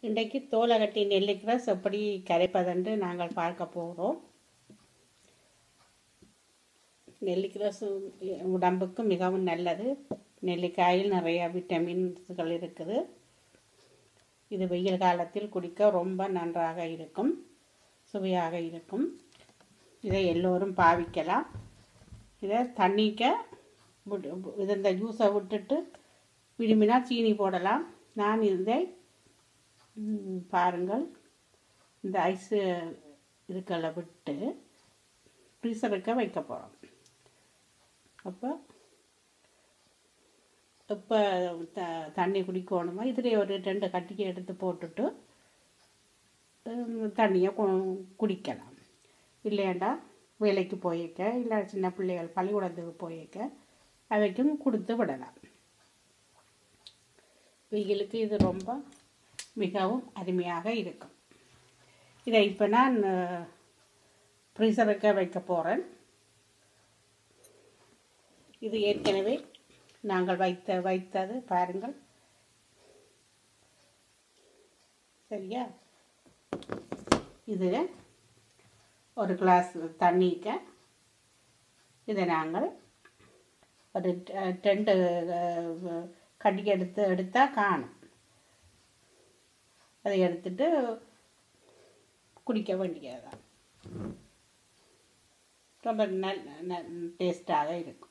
இன்றைக்கு தோலகட்டி நெல்லிக்கிரஸ் எப்படி கரைப்பதென்று நாங்கள் பார்க்க போகிறோம் நெல்லிக்கிரஸ் உடம்புக்கு மிகவும் நல்லது நெல்லிக்காயில் நிறைய விட்டமின்ஸ்கள் இருக்குது இது வெயில் காலத்தில் குடிக்க ரொம்ப நன்றாக இருக்கும் சுவையாக இருக்கும் இதை எல்லோரும் பாவிக்கலாம் இதை தண்ணிக்க விட்டு- இது இந்த ஜூஸை விட்டுட்டு விரும்பினா சீனி போடலாம் நான் இதை ம், பாருங்கள் இந்த ஐஸு இதுக்களை விட்டு ஃப்ரீசருக்கு வைக்க போகிறோம் அப்போ இப்போ த தண்ணி குடிக்கணுமா இதில் ஒரு ரெண்டு கட்டிக்கு எடுத்து போட்டுட்டு ம், தண்ணியை கு- குடிக்கலாம் இல்லையாண்டா வேலைக்கு போயிருக்க இல்லை சின்ன பிள்ளைகள் பள்ளிக்கூடத்துக்கு போயிருக்க அவைக்கும் கொடுத்து விடலாம் வெயிலுக்கு இது ரொம்ப மிகவும் அருமையாக இருக்கும் இதை இப்போ நான் ஃப்ரீசருக்கு வைக்க போகிறேன் இது ஏற்கனவே நாங்கள் வைத்த வைத்தது பாருங்கள் சரியா இது ஒரு கிளாஸ் தண்ணிக்க இதை நாங்கள் ஒரு ட- ரெண்டு அஹ், கடிக்கு எடுத்து எடுத்தால் காணும் அதை எடுத்துட்டு குடிக்க வேண்டியதுதான் ரொம்ப நல் டேஸ்டாக இருக்கும்